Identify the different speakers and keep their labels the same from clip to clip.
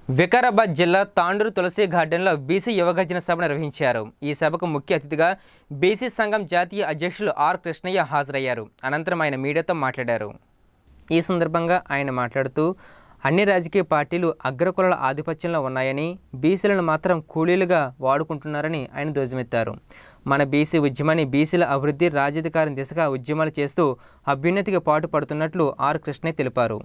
Speaker 1: వికారాబాద్ జిల్లా తాండూరు తులసి గార్డెన్లో బీసీ యువగర్జన సభ నిర్వహించారు ఈ సభకు ముఖ్య అతిథిగా బీసీ సంఘం జాతీయ అధ్యక్షులు ఆర్ కృష్ణయ్య హాజరయ్యారు అనంతరం ఆయన మీడియాతో మాట్లాడారు ఈ సందర్భంగా ఆయన మాట్లాడుతూ అన్ని రాజకీయ పార్టీలు అగ్రకులాల ఆధిపత్యంలో ఉన్నాయని బీసీలను మాత్రం కూలీలుగా వాడుకుంటున్నారని ఆయన ధ్వజమెత్తారు మన బీసీ ఉద్యమాన్ని బీసీల అభివృద్ధి రాజ్యాధికారం దిశగా ఉద్యమాలు చేస్తూ అభ్యున్నతికి పాటు పడుతున్నట్లు ఆర్ కృష్ణయ్య తెలిపారు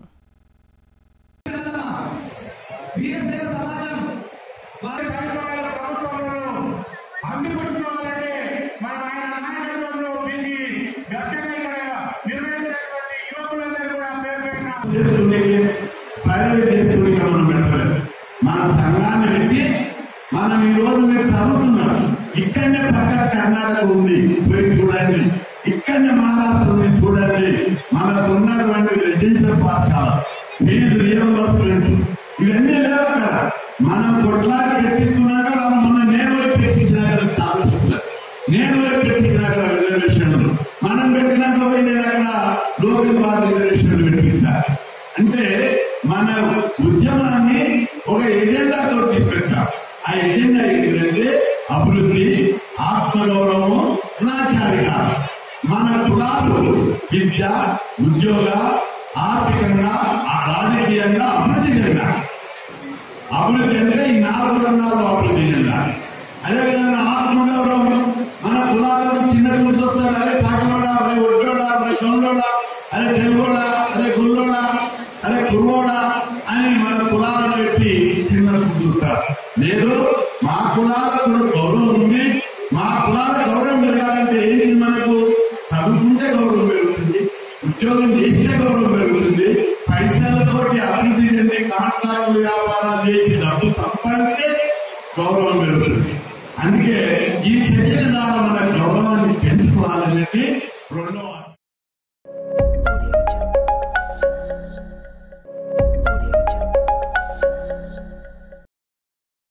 Speaker 2: అందిపుచ్చిన వాళ్ళని మన ఆయన నాయకత్వంలో బీసీ గచ్చగా ఇక్కడ నిర్వహించినటువంటి యువకులందరూ కూడా పేరు పెట్టిన
Speaker 3: చేసుకునే ప్రైవేట్ చేసుకుని మనం పెట్టలేదు మన సంఘాన్ని పెట్టి మనం ఈ రోజు మీరు చదువుతున్నారు ఇక్కడనే పక్క కర్ణాటక ఉంది పోయి చూడండి ఇక్కడనే మహారాష్ట్ర ఉంది చూడండి మనకు ఉన్నటువంటి రెసిడెన్షియల్ పాఠశాల ఫీజు రియంబర్స్మెంట్ ఇవన్నీ లేవు కదా మనం కొట్లాడి పెట్టించుకున్నాక వాళ్ళు మన నేను వైపు పెట్టించిన కదా స్కాలర్షిప్ నేను వైపు పెట్టించిన కదా రిజర్వేషన్లు మనం పెట్టినాక పోయి నేను అక్కడ లోకల్ బార్ రిజర్వేషన్లు పెట్టించాలి అంటే మన ఉద్యమాన్ని ఒక ఎజెండాతో తీసుకొచ్చాం ఆ ఎజెండా ఏంటిదంటే అభివృద్ధి ఆత్మగౌరవం రాజ్యాధికారం మన కులాలు విద్య ఉద్యోగ ఆర్థికంగా ఆ రాజకీయంగా అభివృద్ధి చెందాలి అభివృద్ధి అంటే ఈ నాలుగు రంగాల్లో అభివృద్ధి చెందాలి అదేవిధంగా ఆత్మగౌరవం మన కులాలను చిన్న చూస్తారు అరే సాగలోడా అరే ఒడ్డోడా అరే సొండోడా అరే తెలుగోడా అరే గుల్లోడా అరే కుర్రోడా అని మన కులాలను పెట్టి చిన్న చూస్తారు లేదు మా కులాలకు కూడా గౌరవం ఉంది మా కులాల గౌరవం పెరగాలంటే ఏంటి మనకు చదువుకుంటే గౌరవం పెరుగుతుంది ఉద్యోగం చేస్తే గౌరవం పెరుగుతుంది పైసలతోటి అభివృద్ధి చెంది కాంట్రాక్ట్ వ్యాపారాలు చేసి డబ్బు సంపాదిస్తే గౌరవం పెరుగుతుంది అందుకే ఈ చర్యల ద్వారా మన గౌరవాన్ని పెంచుకోవాలనేది రెండో